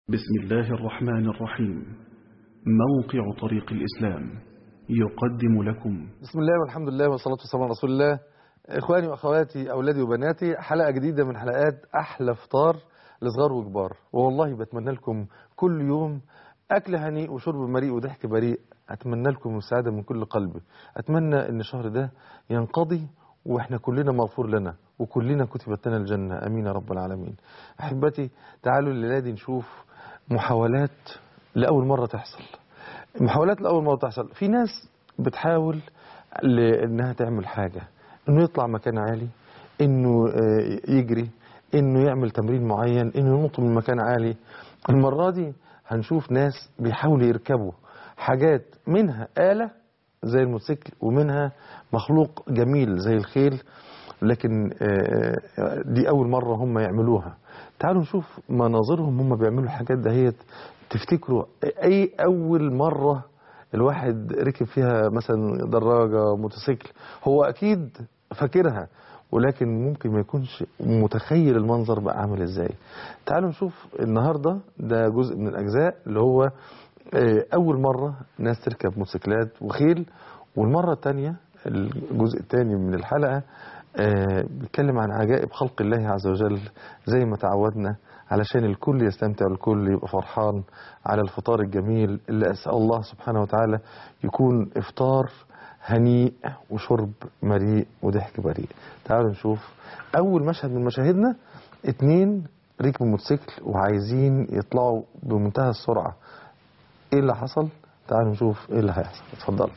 بسم الله الرحمن الرحيم موقع طريق الإسلام يقدم لكم بسم الله والحمد لله والصلاة والسلام على رسول الله إخواني وأخواتي أولادي وبناتي حلقة جديدة من حلقات أحلى فطار لصغار وكبار والله بتمنى لكم كل يوم أكل هنيء وشرب مريء وضحك بريء أتمنى لكم السعادة من كل قلبي أتمنى أن الشهر ده ينقضي وإحنا كلنا مغفور لنا وكلنا كتبت لنا الجنة أمين يا رب العالمين أحبتي تعالوا الليلة دي نشوف محاولات لأول مرة تحصل محاولات لأول مرة تحصل في ناس بتحاول لأنها تعمل حاجة إنه يطلع مكان عالي إنه آه، يجري إنه يعمل تمرين معين إنه ينط من مكان عالي المرة دي هنشوف ناس بيحاولوا يركبوا حاجات منها آلة زي الموتوسيكل ومنها مخلوق جميل زي الخيل لكن آه، دي أول مرة هم يعملوها تعالوا نشوف مناظرهم هم بيعملوا الحاجات دهيت تفتكروا أي أول مرة الواحد ركب فيها مثلا دراجة موتوسيكل هو أكيد فاكرها ولكن ممكن ما يكونش متخيل المنظر بقى عامل ازاي تعالوا نشوف النهاردة ده جزء من الأجزاء اللي هو آه، أول مرة ناس تركب موتوسيكلات وخيل والمرة الثانية الجزء الثاني من الحلقة آه، بيتكلم عن عجائب خلق الله عز وجل زي ما تعودنا علشان الكل يستمتع والكل يبقى فرحان على الفطار الجميل اللي أسأل الله سبحانه وتعالى يكون إفطار هنيء وشرب مريء وضحك بريء تعالوا نشوف أول مشهد من مشاهدنا اتنين ركبوا موتوسيكل وعايزين يطلعوا بمنتهى السرعة ايه اللي حصل تعالوا نشوف ايه اللي هيحصل اتفضل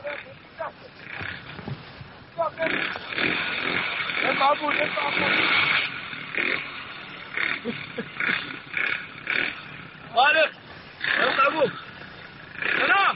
خالد يلا ابوك سلام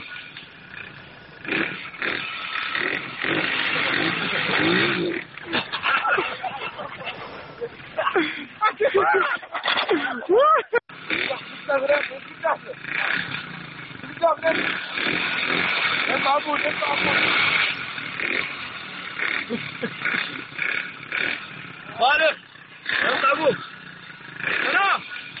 خالد يلا ابوك سلام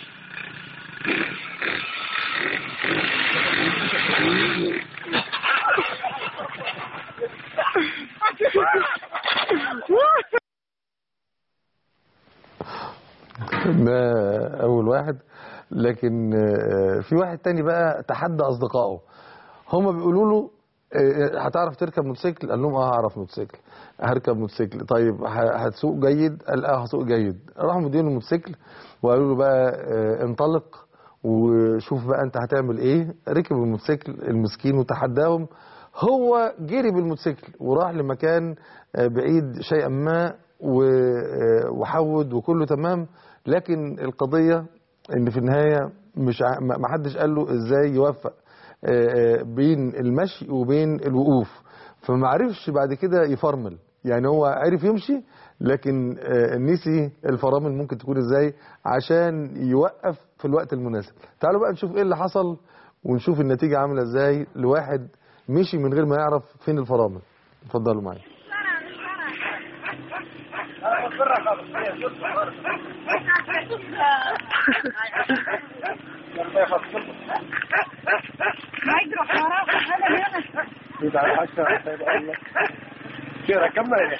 ده اول واحد لكن آه، في واحد تاني بقى تحدى اصدقائه هما بيقولوا له آه، هتعرف تركب موتوسيكل قال لهم اه هعرف موتوسيكل هركب موتوسيكل طيب ه- هتسوق جيد قال اه هسوق جيد راحوا مدينه الموتوسيكل وقالوا له بقى آه، انطلق وشوف بقى انت هتعمل ايه ركب الموتوسيكل المسكين وتحداهم هو جري بالموتوسيكل وراح لمكان آه، بعيد شيئا ما و- آه، وحود وكله تمام لكن القضية ان في النهاية مش ع- ما ما حدش قال له ازاي يوفق آه، آه، بين المشي وبين الوقوف فما عرفش بعد كده يفرمل يعني هو عرف يمشي لكن آه، نسي الفرامل ممكن تكون ازاي عشان يوقف في الوقت المناسب تعالوا بقى نشوف ايه اللي حصل ونشوف النتيجة عاملة ازاي لواحد مشي من غير ما يعرف فين الفرامل اتفضلوا معايا ما يجرح وراه هذا هنا كده كمل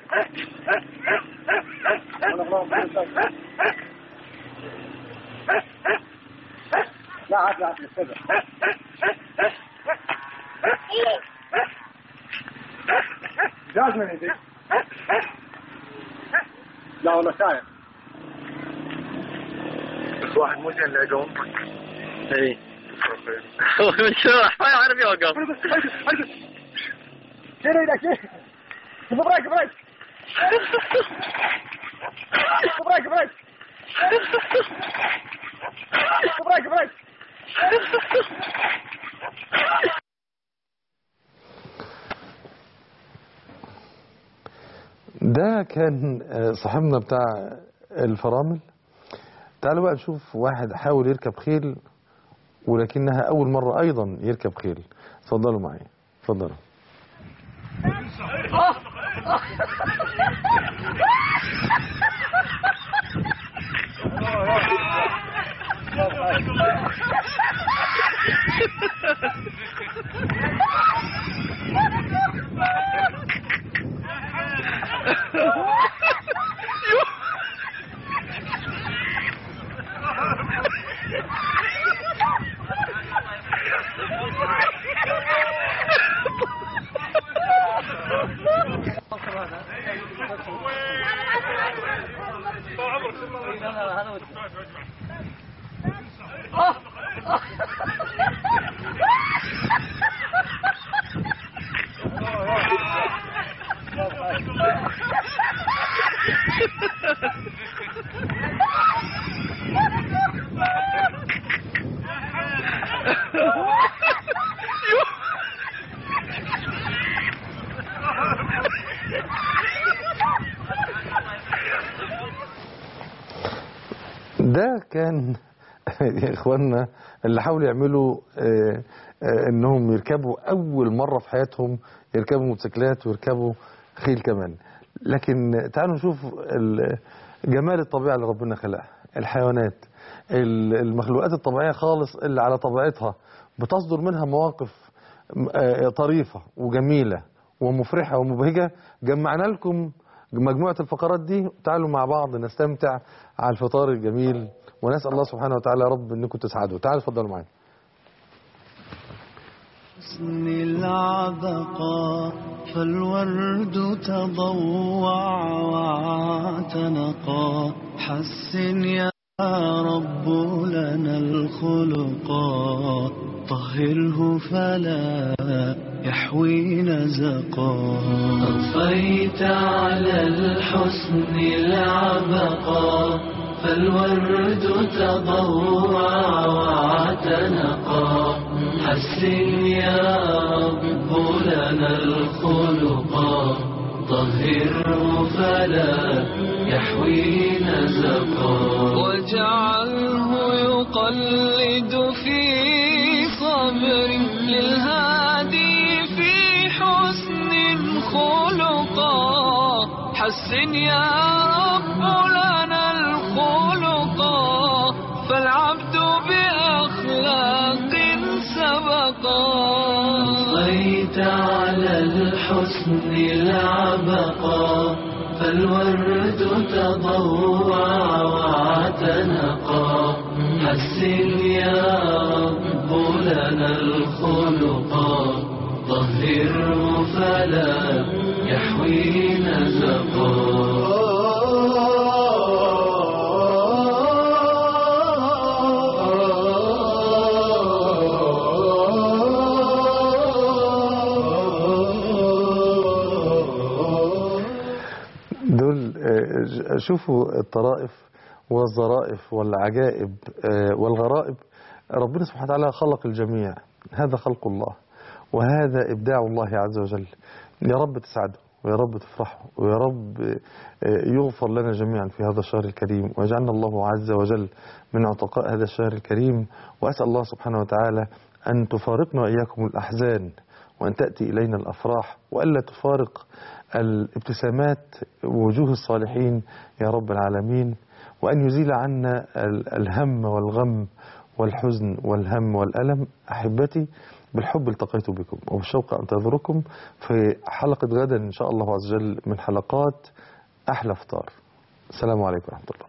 لا عاد لا كده جاز من يدي لا والله شايف بس واحد مو زين اللي يقوم اي هو من شو ما يعرف يوقف شيل ايدك شيل بريك بريك بريك بريك بريك بريك ده كان آه، صاحبنا بتاع الفرامل تعالوا بقى نشوف واحد حاول يركب خيل ولكنها أول مرة أيضا يركب خيل اتفضلوا معايا اتفضلوا ده كان يا اخواننا اللي حاولوا يعملوا آه، آه، انهم يركبوا اول مره في حياتهم يركبوا موتوسيكلات ويركبوا خيل كمان لكن تعالوا نشوف ال- جمال الطبيعه اللي ربنا خلقها الحيوانات ال- المخلوقات الطبيعيه خالص اللي على طبيعتها بتصدر منها مواقف آه، طريفه وجميله ومفرحه ومبهجه جمعنا لكم مجموعة الفقرات دي تعالوا مع بعض نستمتع على الفطار الجميل ونسأل الله سبحانه وتعالى يا رب انكم تسعدوا تعالوا اتفضلوا معانا حسن العبقى فالورد تضوع واعتنقا حسن يا رب لنا الخلقا طهره فلا يحوي نزقا أضفيت على الحسن العبقا فالورد تضوع واعتنقا حسن يا رب لنا الخلقا طهره فلا يحوي نزقا واجعله يقلد في صبر للهادي في حسن خلقا حسن يا رب لنا الخلقا فالعبد بأخلاق سبقا أضفيت على الحسن العبقا فالورد تضوع واعتنقا حسن يا رب لنا الخلقا طهره فلا يحوي دول آه، شوفوا الطرائف والظرائف والعجائب آه، والغرائب ربنا سبحانه وتعالى خلق الجميع هذا خلق الله وهذا إبداع الله عز وجل يا رب تسعدوا ويا رب تفرحوا ويا رب آه، يغفر لنا جميعا في هذا الشهر الكريم ويجعلنا الله عز وجل من عتقاء هذا الشهر الكريم وأسأل الله سبحانه وتعالى أن تفارقنا وإياكم الأحزان وأن تأتي إلينا الأفراح وألا تفارق الابتسامات ووجوه الصالحين يا رب العالمين وأن يزيل عنا ال- الهم والغم والحزن والهم والألم أحبتي بالحب التقيت بكم وبالشوق أنتظركم في حلقة غدا إن شاء الله عز وجل من حلقات أحلى فطار السلام عليكم ورحمة الله